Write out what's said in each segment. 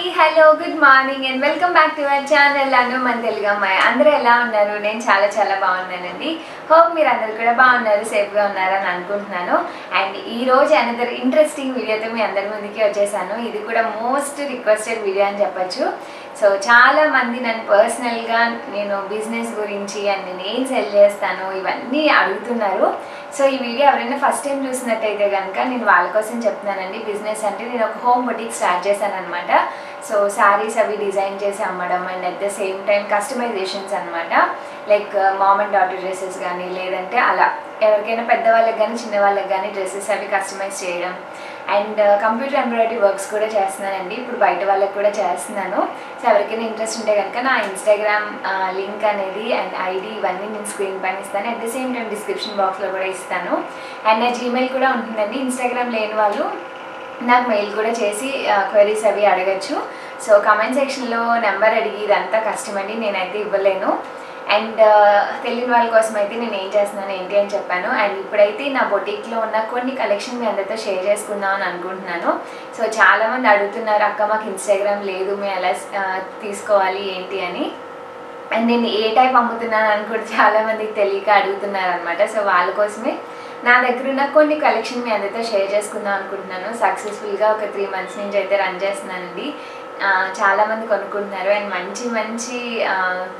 hello good morning and welcome back to our channel అను మన తెలుగు అమ్మాయి అందరూ ఎలా ఉన్నారు నేను చాలా చాలా బాగున్నానండి హోప్ మీరు అందరు కూడా బాగున్నారు సేఫ్గా ఉన్నారని అనుకుంటున్నాను అండ్ ఈ రోజు అనదర్ ఇంట్రెస్టింగ్ వీడియోతో మీ అందరి ముందుకి వచ్చేసాను ఇది కూడా మోస్ట్ రిక్వెస్టెడ్ వీడియో అని చెప్పొచ్చు సో చాలా మంది నన్ను పర్సనల్గా నేను బిజినెస్ గురించి అండ్ నేను ఏం సెల్ చేస్తాను ఇవన్నీ అడుగుతున్నారు సో ఈ వీడియో ఎవరైనా ఫస్ట్ టైం చూసినట్టయితే కనుక నేను వాళ్ళ కోసం చెప్తున్నానండి బిజినెస్ అంటే నేను ఒక హోమ్ బొటిక్ స్టార్ట్ చేశాను అనమాట సో శారీస్ అవి డిజైన్ చేసి అమ్మడం and at the same time customisations అనమాట like mom and daughter dresses కానీ లేదంటే అలా ఎవరికైనా పెద్దవాళ్ళకి కానీ చిన్న వాళ్ళకి కానీ డ్రెస్సెస్ అవి కస్టమైజ్ చేయడం అండ్ కంప్యూటర్ ఎంబ్రాయిడరీ వర్క్స్ కూడా చేస్తున్నానండి ఇప్పుడు బయట వాళ్ళకి కూడా చేస్తున్నాను సో ఎవరికైనా ఇంట్రెస్ట్ ఉంటే కనుక నా ఇన్స్టాగ్రామ్ లింక్ అనేది అండ్ ఐడి ఇవన్నీ నేను స్క్రీన్ పైన ఇస్తాను at the same time description బాక్స్లో కూడా ఇస్తాను అండ్ నా జీమెయిల్ కూడా ఉంటుందండి ఇన్స్టాగ్రామ్ లేని వాళ్ళు నాకు మెయిల్ కూడా చేసి క్వైరీస్ అవి అడగచ్చు సో కామెంట్ సెక్షన్లో నెంబర్ అడిగి ఇదంతా కష్టమండి నేనైతే ఇవ్వలేను అండ్ తెలియని వాళ్ళ కోసం అయితే నేను ఏం చేస్తున్నాను ఏంటి అని చెప్పాను అండ్ ఇప్పుడైతే నా బొటిక్లో ఉన్న కొన్ని కలెక్షన్ మీ అందరితో షేర్ చేసుకుందాం అని అనుకుంటున్నాను సో చాలామంది అడుగుతున్నారు అక్క మాకు ఇన్స్టాగ్రామ్ లేదు మేము ఎలా ఆ, తీసుకోవాలి ఏంటి అని అండ్ నేను ఏ టైప్ అమ్ముతున్నాను అని కూడా చాలా మందికి తెలియక అడుగుతున్నారు అనమాట సో వాళ్ళ కోసమే నా దగ్గర ఉన్న కొన్ని కలెక్షన్ మీ అందరితో షేర్ చేసుకుందాం అనుకుంటున్నాను సక్సెస్ఫుల్గా ఒక త్రీ మంత్స్ నుంచి అయితే రన్ చేస్తున్నానండి ఆ, చాలా మంది కొనుక్కుంటున్నారు అండ్ మంచి మంచి ఆ,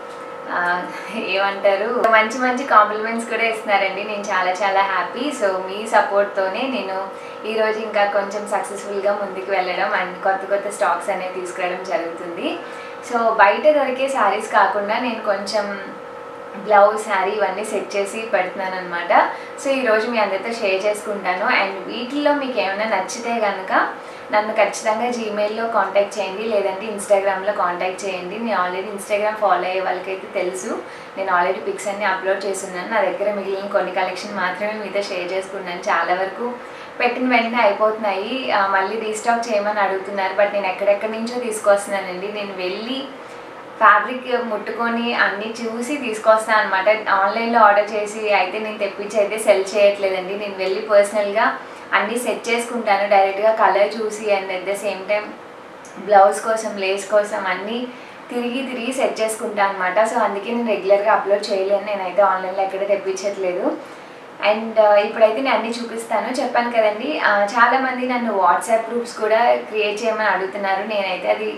ఆ, ఏమంటారు మంచి మంచి కాంప్లిమెంట్స్ కూడా ఇస్తున్నారండి నేను చాలా చాలా హ్యాపీ సో మీ సపోర్ట్తోనే నేను ఈరోజు ఇంకా కొంచెం సక్సెస్ఫుల్గా ముందుకు వెళ్ళడం అండ్ కొత్త కొత్త స్టాక్స్ అనేవి తీసుకురావడం జరుగుతుంది సో బయట దొరికే శారీస్ కాకుండా నేను కొంచెం బ్లౌజ్ శారీ ఇవన్నీ సెట్ చేసి పెడుతున్నాను అనమాట సో ఈరోజు మీ అందరితో షేర్ చేసుకుంటాను అండ్ వీటిల్లో మీకు ఏమైనా నచ్చితే కనుక నన్ను ఖచ్చితంగా జీమెయిల్లో కాంటాక్ట్ చేయండి లేదంటే ఇన్స్టాగ్రామ్లో కాంటాక్ట్ చేయండి నేను ఆల్రెడీ ఇన్స్టాగ్రామ్ ఫాలో అయ్యే వాళ్ళకైతే తెలుసు నేను ఆల్రెడీ పిక్స్ అన్ని అప్లోడ్ చేస్తున్నాను నా దగ్గర మిగిలిన కొన్ని కలెక్షన్ మాత్రమే మీతో షేర్ చేసుకున్నాను చాలా వరకు పెట్టిన వెంటనే అయిపోతున్నాయి ఆ, మళ్ళీ రీస్టాక్ చేయమని అడుగుతున్నారు బట్ నేను ఎక్కడెక్కడి నుంచో తీసుకొస్తున్నానండి నేను వెళ్ళి ఫ్యాబ్రిక్ ముట్టుకొని అన్నీ చూసి తీసుకొస్తాను అనమాట ఆన్లైన్లో ఆర్డర్ చేసి అయితే నేను తెప్పించి అయితే సెల్ చేయట్లేదండి నేను వెళ్ళి పర్సనల్గా అన్నీ సెట్ చేసుకుంటాను డైరెక్ట్గా కలర్ చూసి and at the same time blouse కోసం లేస్ కోసం అన్నీ తిరిగి తిరిగి సెట్ చేసుకుంటాను అనమాట సో అందుకే నేను రెగ్యులర్గా అప్లోడ్ చేయలేను నేనైతే ఆన్లైన్లో ఎక్కడ తెప్పించట్లేదు అండ్ ఇప్పుడైతే నేను అన్నీ చూపిస్తాను చెప్పాను కదండి ఆ, చాలామంది నన్ను వాట్సాప్ గ్రూప్స్ కూడా క్రియేట్ చేయమని అడుగుతున్నారు నేనైతే అది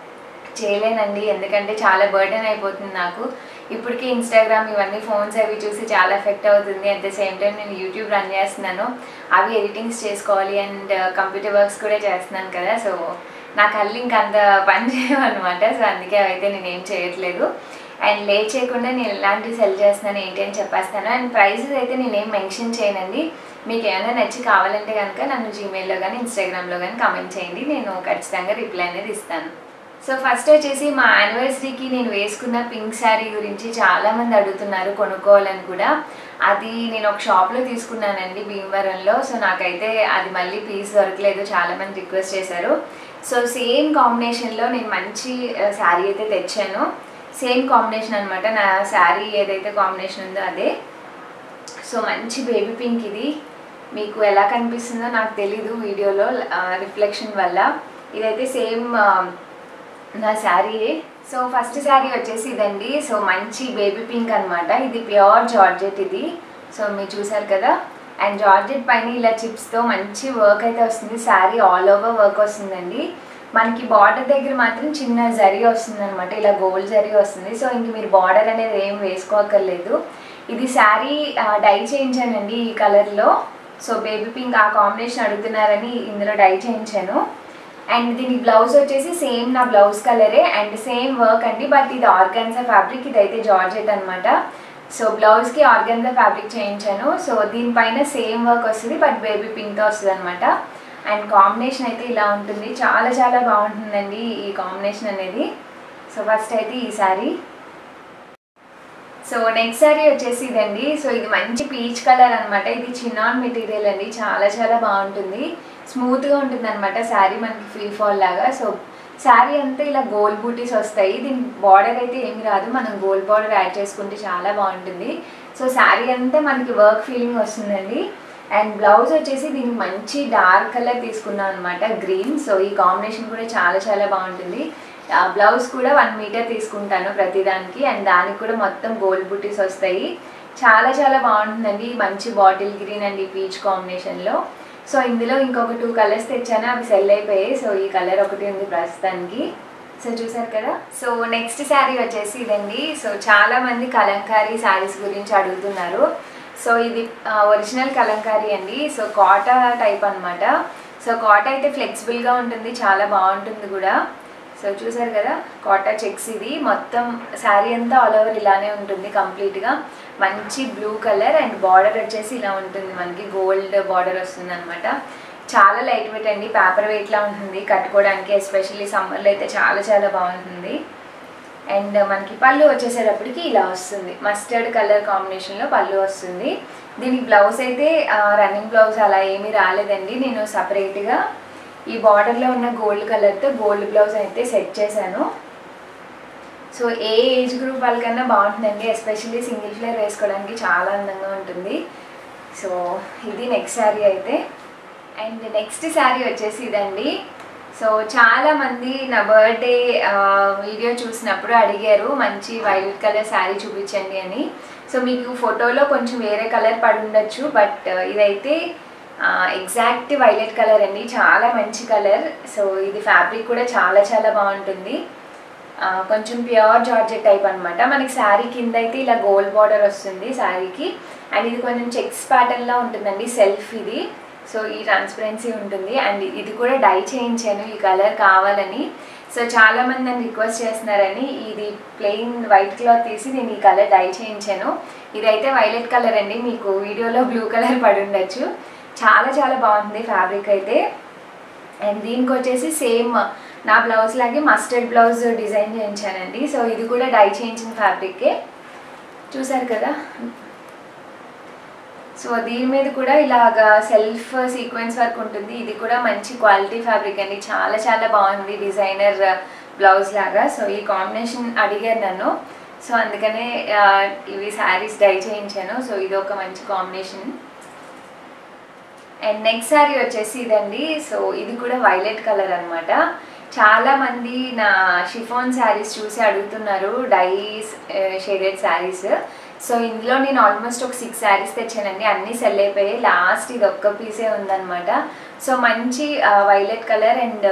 చేయలేనండి ఎందుకంటే చాలా బర్డెన్ అయిపోతుంది నాకు ఇప్పటికీ ఇన్స్టాగ్రామ్ ఇవన్నీ ఫోన్స్ అవి చూసి చాలా ఎఫెక్ట్ అవుతుంది అట్ ద సేమ్ టైం నేను యూట్యూబ్ రన్ చేస్తున్నాను అవి ఎడిటింగ్స్ చేసుకోవాలి అండ్ కంప్యూటర్ వర్క్స్ కూడా చేస్తున్నాను కదా సో నా కళ్ళు ఇంక అంత పని చేయమన్నమాట సో అందుకే అవైతే నేను ఏం చేయట్లేదు అండ్ లేట్ చేయకుండా నేను ఎలాంటివి సెల్ చేస్తున్నాను ఏంటి అని చెప్పేస్తాను అండ్ ప్రైజెస్ అయితే నేను ఏం మెన్షన్ చేయనండి మీకు ఏమైనా నచ్చి కావాలంటే కనుక నన్ను జీమెయిల్లో కానీ ఇన్స్టాగ్రామ్లో కానీ కామెంట్ చేయండి నేను ఖచ్చితంగా రిప్లై అనేది ఇస్తాను సో ఫస్ట్ వచ్చేసి మా యానివర్సరీకి నేను వేసుకున్న పింక్ శారీ గురించి చాలామంది అడుగుతున్నారు కొనుక్కోవాలని కూడా అది నేను ఒక షాప్లో తీసుకున్నానండి భీమవరంలో సో నాకైతే అది మళ్ళీ పీస్ దొరకలేదు చాలామంది రిక్వెస్ట్ చేశారు సో సేమ్ కాంబినేషన్లో నేను మంచి శారీ అయితే తెచ్చాను సేమ్ కాంబినేషన్ అనమాట నా శారీ ఏదైతే కాంబినేషన్ ఉందో అదే సో మంచి బేబీ పింక్ ఇది మీకు ఎలా కనిపిస్తుందో నాకు తెలీదు వీడియోలో రిఫ్లెక్షన్ వల్ల ఇదైతే సేమ్ నా శారీ సో ఫస్ట్ శారీ వచ్చేసి ఇదండి సో మంచి బేబీ పింక్ అనమాట ఇది ప్యూర్ జార్జెట్ ఇది సో మీరు చూసారు కదా అండ్ జార్జెట్ పైన ఇలా చిప్స్తో మంచి వర్క్ అయితే వస్తుంది శారీ ఆల్ ఓవర్ వర్క్ వస్తుందండి మనకి బార్డర్ దగ్గర మాత్రం చిన్న జరీ వస్తుంది అనమాట ఇలా గోల్డ్ జరీ వస్తుంది సో ఇంక మీరు బార్డర్ అనేది ఏం వేసుకోక్కర్లేదు ఇది శారీ డై చేయించానండి ఈ కలర్లో సో బేబీ పింక్ ఆ కాంబినేషన్ అడుగుతున్నారని ఇందులో డై చేయించాను అండ్ దీని బ్లౌజ్ వచ్చేసి సేమ్ నా బ్లౌజ్ కలరే అండ్ సేమ్ వర్క్ అండి బట్ ఇది ఆర్గాన్జా ఫ్యాబ్రిక్ ఇదైతే జార్జెట్ అనమాట సో బ్లౌజ్కి ఆర్గాన్జా ఫ్యాబ్రిక్ చేయించాను సో దీనిపైన సేమ్ వర్క్ వస్తుంది బట్ బేబీ పింక్తో వస్తుంది అనమాట అండ్ కాంబినేషన్ అయితే ఇలా ఉంటుంది చాలా చాలా బాగుంటుందండి ఈ కాంబినేషన్ అనేది సో ఫస్ట్ అయితే ఈ సారీ సో నెక్స్ట్ సారీ వచ్చేసి ఇదండి సో ఇది మంచి పీచ్ కలర్ అనమాట ఇది చిన్నాన్ మెటీరియల్ అండి చాలా చాలా బాగుంటుంది స్మూత్గా ఉంటుంది అనమాట శారీ మనకి ఫ్రీ ఫాల్ లాగా సో శారీ అంతా ఇలా గోల్డ్ బూటీస్ వస్తాయి దీని బార్డర్ అయితే ఏమి రాదు మనం గోల్డ్ బార్డర్ యాడ్ చేసుకుంటే చాలా బాగుంటుంది సో శారీ అంతా మనకి వర్క్ ఫీలింగ్ వస్తుందండి అండ్ బ్లౌజ్ వచ్చేసి దీనికి మంచి డార్క్ కలర్ తీసుకున్నాను అనమాట గ్రీన్ సో ఈ కాంబినేషన్ కూడా చాలా చాలా బాగుంటుంది ఆ బ్లౌజ్ కూడా వన్ మీటర్ తీసుకుంటాను ప్రతిదానికి అండ్ దానికి కూడా మొత్తం గోల్డ్ బుటీస్ వస్తాయి చాలా చాలా బాగుంటుందండి మంచి బాటిల్ గ్రీన్ అండ్ ఈ పీచ్ కాంబినేషన్లో సో ఇందులో ఇంకొక టూ కలర్స్ తెచ్చాను అవి సెల్ అయిపోయాయి సో ఈ కలర్ ఒకటి ఉంది ప్రస్తుతానికి సో చూసారు కదా సో నెక్స్ట్ శారీ వచ్చేసి ఇదండి సో చాలా మంది కలంకారీ శారీస్ గురించి అడుగుతున్నారు సో ఇది ఒరిజినల్ కలంకారీ అండి సో కాటా టైప్ అన్నమాట సో కాటా అయితే ఫ్లెక్సిబుల్గా ఉంటుంది చాలా బాగుంటుంది కూడా సో చూసారు కదా కాటా చెక్స్ ఇది మొత్తం శారీ అంతా ఆల్ ఓవర్ ఇలానే ఉంటుంది కంప్లీట్గా మంచి బ్లూ కలర్ అండ్ బార్డర్ వచ్చేసి ఇలా ఉంటుంది మనకి గోల్డ్ బార్డర్ వస్తుంది అనమాట చాలా లైట్ వెయిట్ అండి పేపర్ వెయిట్లా ఉంటుంది కట్టుకోవడానికి ఎస్పెషల్లీ సమ్మర్లో అయితే చాలా చాలా బాగుంటుంది అండ్ మనకి పళ్ళు వచ్చేసేటప్పటికి ఇలా వస్తుంది మస్టర్డ్ కలర్ కాంబినేషన్లో పళ్ళు వస్తుంది దీనికి బ్లౌజ్ అయితే రన్నింగ్ బ్లౌజ్ అలా ఏమీ రాలేదండి నేను సపరేట్గా ఈ బార్డర్లో ఉన్న గోల్డ్ కలర్తో గోల్డ్ బ్లౌజ్ అయితే సెట్ చేశాను సో ఏ ఏజ్ గ్రూప్ వాళ్ళకన్నా బాగుంటుందండి ఎస్పెషల్లీ సింగిల్ ఫ్లేర్ వేసుకోవడానికి చాలా అందంగా ఉంటుంది సో ఇది నెక్స్ట్ శారీ అయితే అండ్ నెక్స్ట్ శారీ వచ్చేసి ఇదండి సో చాలా మంది నా బర్త్డే వీడియో చూసినప్పుడు అడిగారు మంచి వైలెట్ కలర్ శారీ చూపించండి అని సో మీకు ఫోటోలో కొంచెం వేరే కలర్ పడి ఉండొచ్చు బట్ ఇదైతే ఎగ్జాక్ట్ వైలెట్ కలర్ అండి చాలా మంచి కలర్ సో ఇది ఫ్యాబ్రిక్ కూడా చాలా చాలా బాగుంటుంది ఆ, కొంచెం ప్యూర్ జార్జెట్ టైప్ అనమాట మనకి శారీ కింద అయితే ఇలా గోల్డ్ బార్డర్ వస్తుంది శారీకి అండ్ ఇది కొంచెం చెక్స్ ప్యాటర్న్లో ఉంటుందండి సెల్ఫ్ ఇది సో ఈ ట్రాన్స్పరెన్సీ ఉంటుంది అండ్ ఇది కూడా డై చేయించాను ఈ కలర్ కావాలని సో చాలా మంది నన్ను రిక్వెస్ట్ చేస్తున్నారని ఇది ప్లెయిన్ వైట్ క్లాత్ తీసి నేను ఈ కలర్ డై చేయించాను ఇదైతే వైలెట్ కలర్ అండి మీకు వీడియోలో బ్లూ కలర్ పడి ఉండొచ్చు చాలా చాలా బాగుంది ఫ్యాబ్రిక్ అయితే అండ్ దీనికి వచ్చేసి సేమ్ నా బ్లౌజ్ లాగే మస్టర్డ్ బ్లౌజ్ డిజైన్ చేయించానండి సో ఇది కూడా డై చేయించిన ఫ్యాబ్రికే చూసారు కదా సో దీని మీద కూడా ఇలాగా సెల్ఫ్ సీక్వెన్స్ వర్క్ ఉంటుంది ఇది కూడా మంచి క్వాలిటీ ఫ్యాబ్రిక్ అండి చాలా చాలా బాగుంది డిజైనర్ బ్లౌజ్ లాగా సో ఈ కాంబినేషన్ అడిగారు నన్ను సో అందుకనే ఆ, ఇవి శారీస్ డై చేయించాను సో ఇది ఒక మంచి కాంబినేషన్ అండ్ నెక్స్ట్ శారీ వచ్చేసి ఇదండి సో ఇది కూడా వైలెట్ కలర్ అన్నమాట చాలా మంది నా షిఫాన్ శారీస్ చూసి అడుగుతున్నారు డైస్ షేడెడ్ శారీస్ సో ఇందులో నేను ఆల్మోస్ట్ ఒక సిక్స్ శారీస్ తెచ్చానండి అన్నీ సెల్ అయిపోయాయి లాస్ట్ ఇది ఒక్క పీసే ఉందన్నమాట సో మంచి వైలెట్ కలర్ అండ్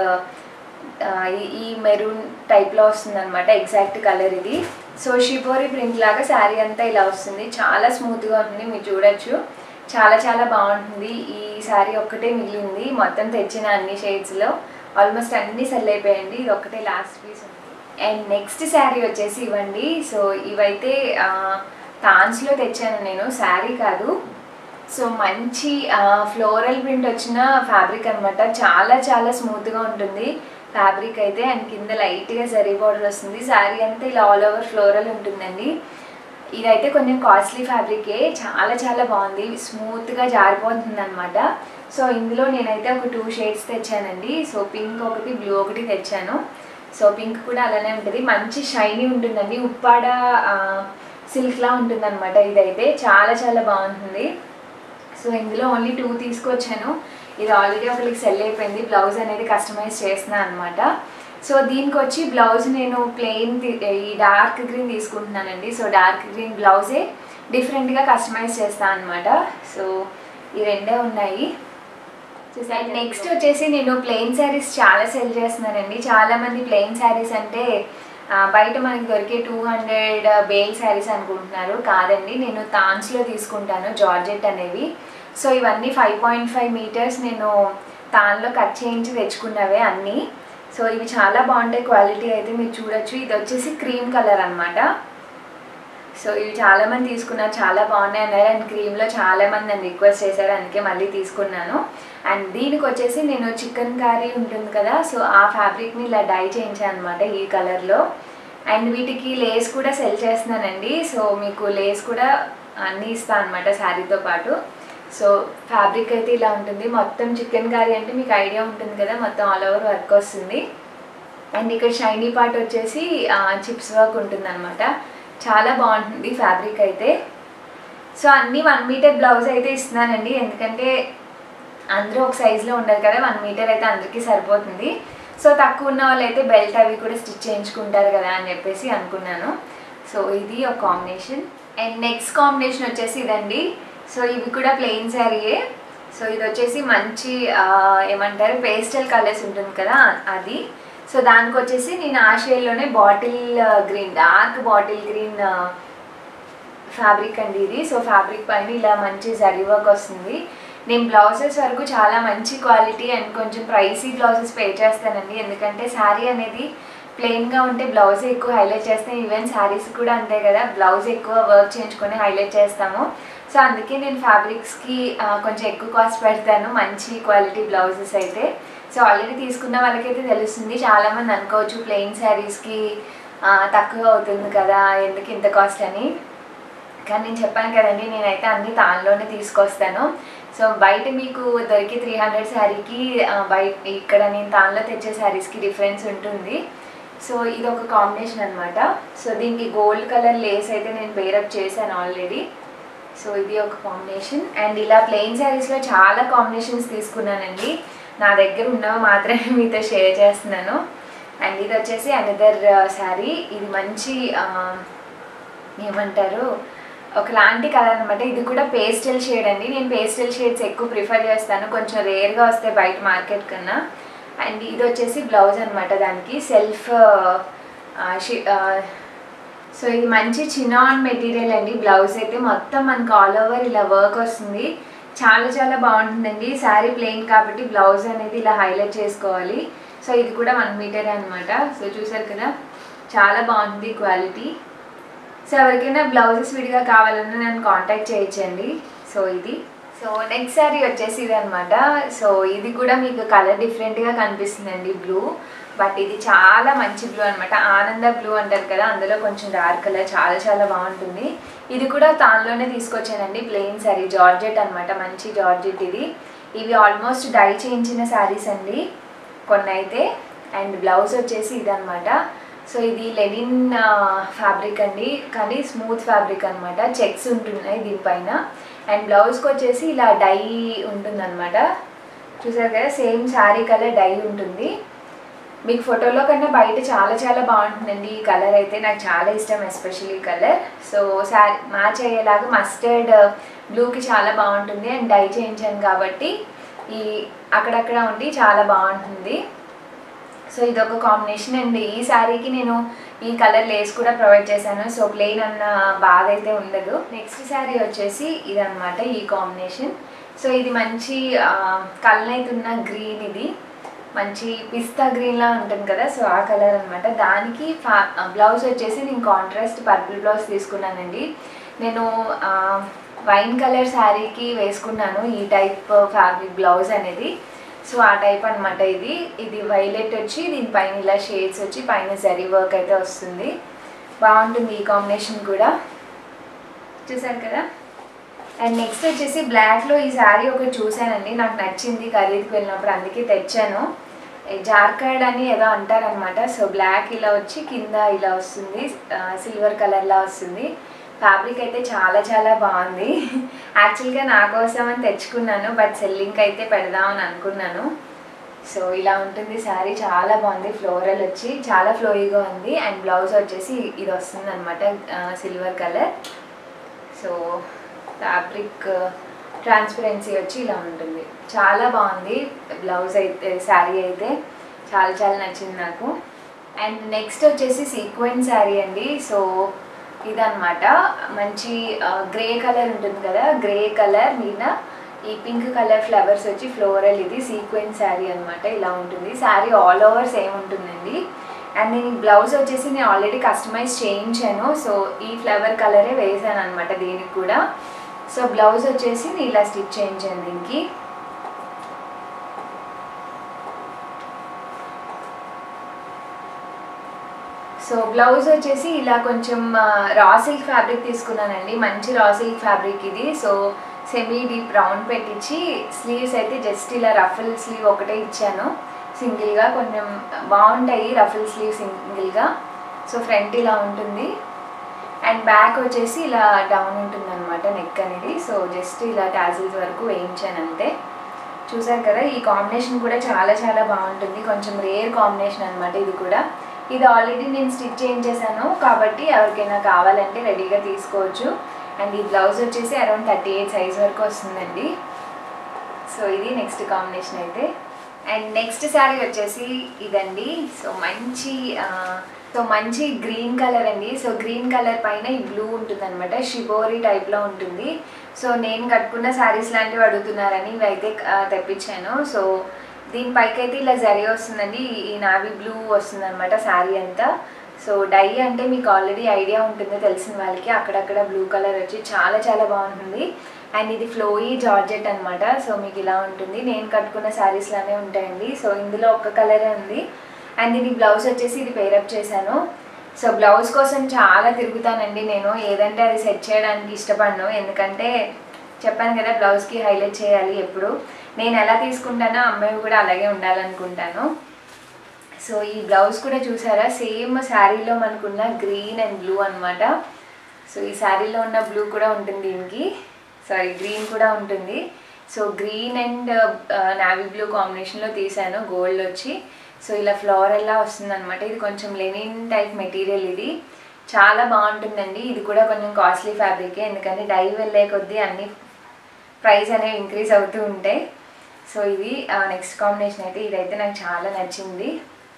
ఈ మెరూన్ టైప్లో వస్తుంది అనమాట ఎగ్జాక్ట్ కలర్ ఇది సో షిపోరి ప్రింట్ లాగా శారీ అంతా ఇలా వస్తుంది చాలా స్మూత్గా ఉంటుంది మీరు చూడొచ్చు చాలా చాలా బాగుంటుంది ఈ శారీ ఒక్కటే మిగిలింది మొత్తం తెచ్చిన అన్ని షేడ్స్లో ఆల్మోస్ట్ అన్ని సెల్ అయిపోయాయండి ఇది ఒక్కటే లాస్ట్ పీస్ ఉంది అండ్ నెక్స్ట్ శారీ వచ్చేసి ఇవ్వండి సో ఇవైతే తాన్స్లో తెచ్చాను నేను శారీ కాదు సో మంచి ఫ్లోరల్ ప్రింట్ వచ్చిన ఫ్యాబ్రిక్ అనమాట చాలా చాలా స్మూత్గా ఉంటుంది ఫ్యాబ్రిక్ అయితే అండ్ కింద లైట్గా జరీ బార్డర్ వస్తుంది శారీ అంతా ఇలా ఆల్ ఓవర్ ఫ్లోరల్ ఉంటుందండి ఇదైతే కొంచెం కాస్ట్లీ ఫ్యాబ్రికే చాలా చాలా బాగుంది స్మూత్గా జారిపోతుంది అనమాట సో ఇందులో నేనైతే ఒక టూ షేడ్స్ తెచ్చానండి సో పింక్ ఒకటి బ్లూ ఒకటి తెచ్చాను సో పింక్ కూడా అలానే ఉంటుంది మంచి షైనీ ఉంటుందండి ఉప్పాడ సిల్క్లా ఉంటుందన్నమాట ఇదైతే చాలా చాలా బాగుంటుంది సో ఇందులో ఓన్లీ టూ తీసుకొచ్చాను ఇది ఆల్రెడీ ఒకరికి సెల్ అయిపోయింది బ్లౌజ్ అనేది కస్టమైజ్ చేస్తున్నాను అనమాట సో దీనికి వచ్చి బ్లౌజ్ నేను ప్లెయిన్ ఈ డార్క్ గ్రీన్ తీసుకుంటున్నానండి సో డార్క్ గ్రీన్ బ్లౌజే డిఫరెంట్గా కస్టమైజ్ చేస్తాను అనమాట సో ఈ రెండే ఉన్నాయి అండ్ నెక్స్ట్ వచ్చేసి నేను ప్లెయిన్ శారీస్ చాలా సెల్ చేస్తున్నానండి చాలా మంది ప్లెయిన్ శారీస్ అంటే ఆ, బయట మనకి దొరికే టూ హండ్రెడ్ బేల్ శారీస్ అనుకుంటున్నారు కాదండి నేను తాన్స్లో తీసుకుంటాను జార్జెట్ అనేవి సో ఇవన్నీ ఫైవ్ పాయింట్ ఫైవ్ మీటర్స్ నేను తాన్లో కట్ చేయించి తెచ్చుకున్నవే అన్నీ సో ఇవి చాలా బాగుంటాయి క్వాలిటీ అయితే మీరు చూడొచ్చు ఇది వచ్చేసి క్రీమ్ కలర్ అన్నమాట సో ఇవి చాలా మంది తీసుకున్నారు చాలా బాగున్నాయి అన్నారు అండ్ క్రీమ్లో చాలా మంది నన్ను రిక్వెస్ట్ చేశారు అందుకే మళ్ళీ తీసుకున్నాను అండ్ దీనికి వచ్చేసి నేను చికెన్ కర్రీ ఉంటుంది కదా సో ఆ ఫ్యాబ్రిక్ని ఇలా డై చేయించాను అనమాట ఈ కలర్లో అండ్ వీటికి లేస్ కూడా సెల్ చేస్తున్నానండి సో మీకు లేస్ కూడా అన్నీ ఇస్తాను అనమాట శారీతో పాటు సో ఫ్యాబ్రిక్ అయితే ఇలా ఉంటుంది మొత్తం చికెన్ కర్రీ అంటే మీకు ఐడియా ఉంటుంది కదా మొత్తం ఆల్ ఓవర్ వర్క్ వస్తుంది అండ్ ఇక్కడ షైనీ పార్ట్ వచ్చేసి చిప్స్ వర్క్ ఉంటుంది చాలా బాగుంటుంది ఫ్యాబ్రిక్ అయితే సో అన్నీ వన్ మీటర్ బ్లౌజ్ అయితే ఇస్తున్నానండి ఎందుకంటే అందరూ ఒక సైజులో ఉండరు కదా వన్ మీటర్ అయితే అందరికీ సరిపోతుంది సో తక్కువ ఉన్న వాళ్ళు అయితే బెల్ట్ అవి కూడా స్టిచ్ చేయించుకుంటారు కదా అని చెప్పేసి అనుకున్నాను సో ఇది ఒక కాంబినేషన్ అండ్ నెక్స్ట్ కాంబినేషన్ వచ్చేసి ఇదండి సో ఇవి కూడా ప్లెయిన్ శారీయే సో ఇది వచ్చేసి మంచి ఆ, ఏమంటారు పేస్టల్ కలర్స్ ఉంటుంది కదా అది సో దానికి వచ్చేసి నేను ఆ షేడ్లోనే bottle green dark bottle green fabric అండి ఇది సో ఫ్యాబ్రిక్ పైన ఇలా మంచి జరీ వర్క్ వస్తుంది నేను బ్లౌజెస్ వరకు చాలా మంచి క్వాలిటీ అండ్ కొంచెం ప్రైసీ బ్లౌజెస్ పే చేస్తానండి ఎందుకంటే శారీ అనేది ప్లెయిన్గా ఉంటే బ్లౌజ్ ఎక్కువ హైలైట్ చేస్తాం ఈవెన్ శారీస్ కూడా అంతే కదా బ్లౌజ్ ఎక్కువ వర్క్ చేయించుకొని హైలైట్ చేస్తాము సో అందుకే నేను ఫ్యాబ్రిక్స్కి కొంచెం ఎక్కువ కాస్ట్ పెడతాను మంచి క్వాలిటీ బ్లౌజెస్ అయితే సో ఆల్రెడీ తీసుకున్న వాళ్ళకైతే తెలుస్తుంది చాలామంది అనుకోవచ్చు ప్లెయిన్ శారీస్కి తక్కువ అవుతుంది కదా ఎందుకు ఇంత కాస్ట్ అని కానీ నేను చెప్పాను కదండి నేనైతే అన్ని తాన్లోనే తీసుకొస్తాను సో బయట మీకు దొరికే త్రీ హండ్రెడ్ శారీకి బయట ఇక్కడ నేను తాన్లో తెచ్చే శారీస్కి డిఫరెన్స్ ఉంటుంది సో ఇది ఒక కాంబినేషన్ అనమాట సో దీనికి గోల్డ్ కలర్ లేస్ అయితే నేను పేరప్ చేశాను ఆల్రెడీ సో ఇది ఒక కాంబినేషన్ అండ్ ఇలా ప్లెయిన్ శారీస్లో చాలా కాంబినేషన్స్ తీసుకున్నానండి నా దగ్గర ఉన్నవి మాత్రమే మీతో షేర్ చేస్తున్నాను అండ్ ఇది వచ్చేసి అనదర్ శారీ ఇది మంచి ఆ, ఏమంటారు ఒకలాంటి కలర్ అనమాట ఇది కూడా పేస్టల్ షేడ్ అండి నేను పేస్టల్ షేడ్స్ ఎక్కువ ప్రిఫర్ చేస్తాను కొంచెం రేర్గా వస్తాయి బయట మార్కెట్ కన్నా అండ్ ఇది వచ్చేసి బ్లౌజ్ అనమాట దానికి సెల్ఫ్ సో ఇది మంచి చినాన్ మెటీరియల్ అండి బ్లౌజ్ అయితే మొత్తం మనకు ఆల్ ఓవర్ ఇలా వర్క్ వస్తుంది చాలా చాలా బాగుంటుందండి శారీ ప్లెయిన్ కాబట్టి బ్లౌజ్ అనేది ఇలా హైలైట్ చేసుకోవాలి సో ఇది కూడా వన్ మీటరే అనమాట సో చూసారు కదా చాలా బాగుంది క్వాలిటీ సో ఎవరికైనా బ్లౌజెస్ విడిగా కావాలన్నా నన్ను కాంటాక్ట్ చేయొచ్చండి సో ఇది సో నెక్స్ట్ శారీ వచ్చేసి ఇది అనమాట సో ఇది కూడా మీకు కలర్ డిఫరెంట్గా కనిపిస్తుందండి బ్లూ బట్ ఇది చాలా మంచి బ్లూ అనమాట ఆనంద బ్లూ అంటారు కదా అందులో కొంచెం డార్క్ కలర్ చాలా చాలా బాగుంటుంది ఇది కూడా తాన్లోనే తీసుకొచ్చానండి ప్లెయిన్ శారీ జార్జెట్ అనమాట మంచి జార్జెట్ ఇది ఇవి ఆల్మోస్ట్ డై చేయించిన శారీస్ అండి కొన్ని అయితే అండ్ బ్లౌజ్ వచ్చేసి ఇదనమాట సో ఇది లెనిన్ ఫ్యాబ్రిక్ అండి కానీ స్మూత్ ఫ్యాబ్రిక్ అనమాట చెక్స్ ఉంటున్నాయి దీనిపైన అండ్ బ్లౌజ్కి వచ్చేసి ఇలా డై ఉంటుందన్నమాట చూసారు కదా సేమ్ శారీ కలర్ డై ఉంటుంది మీకు ఫోటోలో కన్నా బయట చాలా చాలా బాగుంటుందండి ఈ కలర్ అయితే నాకు చాలా ఇష్టం especially colour so sari match అయ్యేలాగా మస్టర్డ్ బ్లూకి చాలా బాగుంటుంది అండ్ డై చేయించాను కాబట్టి ఈ అక్కడక్కడ ఉండి చాలా బాగుంటుంది సో ఇది ఒక కాంబినేషన్ అండి ఈ శారీకి నేను ఈ కలర్ లేస్ కూడా ప్రొవైడ్ చేశాను సో ప్లెయిన్ అన్న బాధ అయితే ఉండదు నెక్స్ట్ శారీ వచ్చేసి ఇదన్నమాట ఈ కాంబినేషన్ సో ఇది మంచి కళ్ళనైతున్న గ్రీన్ ఇది మంచి పిస్తా గ్రీన్లా ఉంటుంది కదా సో ఆ కలర్ అనమాట దానికి ఫా బ్లౌజ్ వచ్చేసి నేను కాంట్రాస్ట్ పర్పుల్ బ్లౌజ్ తీసుకున్నానండి నేను ఆ, వైన్ కలర్ శారీకి వేసుకున్నాను ఈ టైప్ ఫ్యాబ్రిక్ బ్లౌజ్ అనేది సో ఆ టైప్ అనమాట ఇది ఇది వైలెట్ వచ్చి దీనిపైన ఇలా షేడ్స్ వచ్చి పైన జరీ వర్క్ అయితే వస్తుంది బాగుంటుంది ఈ కాంబినేషన్ కూడా చూసారు కదా అండ్ నెక్స్ట్ వచ్చేసి బ్లాక్లో ఈ శారీ ఒకటి చూశానండి నాకు నచ్చింది ఖరీదుకి వెళ్ళినప్పుడు అందుకే తెచ్చాను ఈ జార్ఖండ్ అని ఏదో అంటారనమాట సో బ్లాక్ ఇలా వచ్చి కింద ఇలా వస్తుంది సిల్వర్ కలర్లా వస్తుంది ఫ్యాబ్రిక్ అయితే చాలా చాలా బాగుంది యాక్చువల్గా నా కోసం అని తెచ్చుకున్నాను బట్ సెల్లింగ్కి అయితే పెడదామని అనుకున్నాను సో ఇలా ఉంటుంది శారీ చాలా బాగుంది ఫ్లోరల్ వచ్చి చాలా ఫ్లోయిగా ఉంది అండ్ బ్లౌజ్ వచ్చేసి ఇది వస్తుంది అనమాట silver colour so fabric transparency వచ్చి ఇలా ఉంటుంది చాలా బాగుంది బ్లౌజ్ అయితే శారీ అయితే చాలా చాలా నచ్చింది నాకు అండ్ నెక్స్ట్ వచ్చేసి సీక్వెన్స్ శారీ అండి సో ఇదన్నమాట మంచి గ్రే కలర్ ఉంటుంది కదా గ్రే కలర్ మీద ఈ పింక్ కలర్ ఫ్లవర్స్ వచ్చి ఫ్లోరల్ ఇది సీక్వెన్స్ శారీ అనమాట ఇలా ఉంటుంది శారీ ఆల్ ఓవర్ సేమ్ ఉంటుందండి అండ్ నేను బ్లౌజ్ వచ్చేసి నేను ఆల్రెడీ కస్టమైజ్ చేయించాను సో ఈ ఫ్లవర్ కలరే వేసాను అనమాట దీనికి కూడా సో బ్లౌజ్ వచ్చేసి నేను ఇలా స్టిచ్ చేయించాను దీనికి సో బ్లౌజ్ వచ్చేసి ఇలా కొంచెం రా సిల్క్ ఫ్యాబ్రిక్ తీసుకున్నానండి మంచి రా సిల్క్ ఫ్యాబ్రిక్ ఇది సో సెమీ డీప్ రౌండ్ పెట్టించి స్లీవ్స్ అయితే జస్ట్ ఇలా రఫుల్ స్లీవ్ ఒకటే ఇచ్చాను సింగిల్గా కొంచెం బాగుంటాయి రఫుల్ స్లీవ్ సింగిల్గా సో ఫ్రంట్ ఇలా ఉంటుంది అండ్ బ్యాక్ వచ్చేసి ఇలా డౌన్ ఉంటుంది అనమాట నెక్ అనేది సో జస్ట్ ఇలా టాజిల్స్ వరకు వేయించాను అంతే చూసారు కదా ఈ కాంబినేషన్ కూడా చాలా చాలా బాగుంటుంది కొంచెం రేర్ కాంబినేషన్ అనమాట ఇది కూడా ఇది ఆల్రెడీ నేను స్టిచ్ చేయించేసాను కాబట్టి ఎవరికైనా కావాలంటే రెడీగా తీసుకోవచ్చు అండ్ ఈ బ్లౌజ్ వచ్చేసి అరౌండ్ థర్టీ ఎయిట్ సైజ్ వరకు వస్తుందండి సో ఇది నెక్స్ట్ కాంబినేషన్ అయితే అండ్ నెక్స్ట్ శారీ వచ్చేసి ఇదండి సో మంచి సో మంచి గ్రీన్ కలర్ అండి సో గ్రీన్ కలర్ పైన ఈ బ్లూ ఉంటుంది అనమాట షిబోరి టైప్లో ఉంటుంది సో నేను కట్టుకున్న శారీస్ లాంటివి అడుగుతున్నారని ఇవి అయితే ఆ, తెప్పించాను సో దీనిపైకి అయితే ఇలా జరి వస్తుందండి ఈ నావీ బ్లూ వస్తుంది అనమాట శారీ అంతా సో డై అంటే మీకు ఆల్రెడీ ఐడియా ఉంటుంది తెలిసిన వాళ్ళకి అక్కడక్కడ బ్లూ కలర్ వచ్చి చాలా చాలా బాగుంటుంది అండ్ ఇది ఫ్లోయీ జార్జెట్ అనమాట సో మీకు ఇలా ఉంటుంది నేను కట్టుకున్న శారీస్ లానే ఉంటాయండి సో ఇందులో ఒక్క కలరే ఉంది అండ్ ఇది బ్లౌజ్ వచ్చేసి ఇది పేరప్ చేశాను సో బ్లౌజ్ కోసం చాలా తిరుగుతానండి నేను ఏదంటే అది సెట్ చేయడానికి ఇష్టపడను ఎందుకంటే చెప్పాను కదా బ్లౌజ్కి హైలైట్ చేయాలి ఎప్పుడు నేను ఎలా తీసుకుంటానో అమ్మాయి కూడా అలాగే ఉండాలనుకుంటాను సో ఈ బ్లౌజ్ కూడా చూసారా సేమ్ శారీలో మనకున్న గ్రీన్ అండ్ బ్లూ అన్నమాట సో ఈ శారీలో ఉన్న బ్లూ కూడా ఉంటుంది దీనికి సారీ గ్రీన్ కూడా ఉంటుంది so green and navy blue కాంబినేషన్లో తీసాను గోల్డ్ వచ్చి సో ఇలా ఫ్లోరల్లా వస్తుంది అనమాట ఇది కొంచెం లెనిన్ టైప్ మెటీరియల్ ఇది చాలా బాగుంటుందండి ఇది కూడా కొంచెం కాస్ట్లీ ఫ్యాబ్రికే ఎందుకంటే డై వెళ్ళే కొద్దీ అన్ని ప్రైస్ అనేవి ఇంక్రీజ్ అవుతూ ఉంటాయి సో ఇది నెక్స్ట్ కాంబినేషన్ అయితే ఇదైతే నాకు చాలా నచ్చింది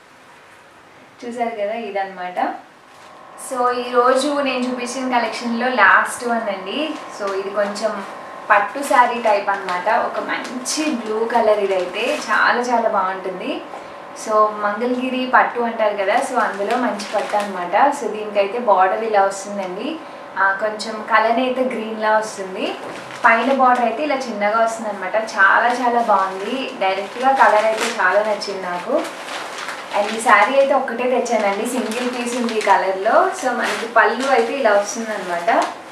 చూసారు కదా ఇదన్నమాట సో ఈరోజు నేను చూపించిన కలెక్షన్లో లాస్ట్ వన్ అండి సో ఇది కొంచెం పట్టు శారీ టైప్ అన్నమాట ఒక మంచి బ్లూ కలర్ ఇదైతే చాలా చాలా బాగుంటుంది సో మంగళగిరి పట్టు అంటారు కదా సో అందులో మంచి పట్టు అనమాట సో దీనికైతే బార్డర్ ఇలా వస్తుందండి ఆ, కొంచెం కలర్ అయితే గ్రీన్లా వస్తుంది పైన బార్డర్ అయితే ఇలా చిన్నగా వస్తుంది అనమాట చాలా చాలా బాగుంది డైరెక్ట్గా కలర్ అయితే చాలా నచ్చింది నాకు అండ్ ఈ శారీ అయితే ఒక్కటే తెచ్చానండి సింగిల్ పీస్ ఉంది ఈ కలర్లో సో మనకి పళ్ళు అయితే ఇలా వస్తుంది అనమాట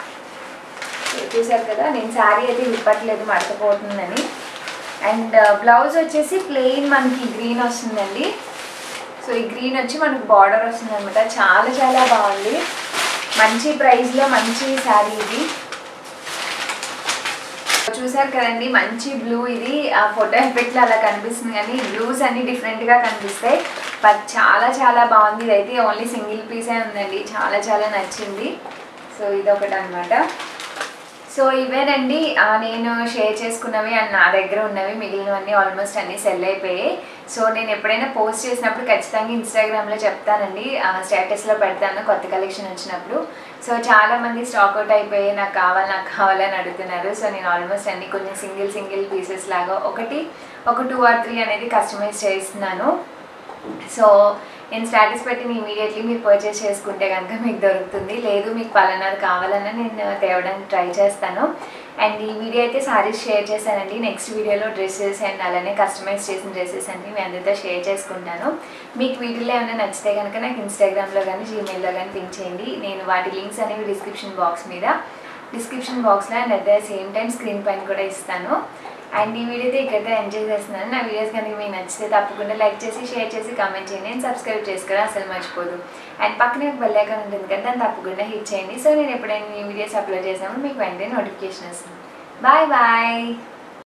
చూసారు కదా నేను శారీ అయితే విప్పట్లేదు మడతపోతుందని అండ్ బ్లౌజ్ వచ్చేసి ప్లెయిన్ మనకి గ్రీన్ వస్తుందండి సో ఈ గ్రీన్ వచ్చి మనకు బార్డర్ వస్తుంది అనమాట చాలా చాలా బాగుంది మంచి ప్రైస్లో మంచి శారీ ఇది చూసారు కదండి మంచి బ్లూ ఇది ఆ ఫోటో ఎఫెక్ట్లో అలా కనిపిస్తుంది కానీ బ్లూస్ అన్ని డిఫరెంట్గా కనిపిస్తాయి బట్ చాలా చాలా బాగుంది ఇది అయితే ఓన్లీ సింగిల్ పీసే ఉందండి చాలా చాలా నచ్చింది సో ఇది ఒకటి అనమాట సో ఇవేనండి ఆ, నేను షేర్ చేసుకున్నవి అండ్ నా దగ్గర ఉన్నవి మిగిలినవన్నీ ఆల్మోస్ట్ అన్నీ సెల్ అయిపోయాయి సో నేను ఎప్పుడైనా పోస్ట్ చేసినప్పుడు ఖచ్చితంగా ఇన్స్టాగ్రామ్లో చెప్తానండి స్టేటస్లో పెడతాను కొత్త కలెక్షన్ వచ్చినప్పుడు సో చాలా మంది స్టాక్ అవుట్ అయిపోయి నాకు కావాలి నాకు కావాలని అడుగుతున్నారు సో నేను ఆల్మోస్ట్ అన్ని కొంచెం సింగిల్ సింగిల్ పీసెస్ లాగా ఒకటి ఒక టూ ఆర్ త్రీ అనేది కస్టమైజ్ చేస్తున్నాను సో నేను స్టాటస్ పెట్టిన ఇమీడియట్లీ మీరు పర్చేస్ చేసుకుంటే కనుక మీకు దొరుకుతుంది లేదు మీకు పలానాది కావాలన్నా నేను తేవడానికి ట్రై చేస్తాను అండ్ ఈ వీడియో అయితే సారీస్ షేర్ చేశానండి నెక్స్ట్ వీడియోలో డ్రెస్సెస్ అండ్ అలానే కస్టమైజ్ చేసిన డ్రెస్సెస్ అన్ని మీ అందరితో షేర్ చేసుకుంటాను మీకు వీటిలో ఏమైనా నచ్చితే కనుక నాకు ఇన్స్టాగ్రామ్లో కానీ జీమెయిల్లో కానీ పింక్ చేయండి నేను వాటి లింక్స్ అనేవి డిస్క్రిప్షన్ బాక్స్ మీద డిస్క్రిప్షన్ బాక్స్లో and at the same time screen పైన కూడా ఇస్తాను అండ్ ఈ వీడియో అయితే ఇక్కడైతే ఎంజాయ్ చేస్తున్నాను నా వీడియోస్ కనుక మీకు నచ్చితే తప్పకుండా లైక్ చేసి షేర్ చేసి కామెంట్ చేయండి నేను సబ్స్క్రైబ్ చేసుకోవడం అసలు మర్చిపోదు అండ్ పక్కనే ఒక బెల్ ఐకాన్ ఉంటుంది కదా దాన్ని తప్పకుండా హిట్ చేయండి సో నేను ఎప్పుడైనా ఈ వీడియోస్ అప్లోడ్ చేసినప్పుడు మీకు వెంటనే నోటిఫికేషన్ వస్తుంది బాయ్ బాయ్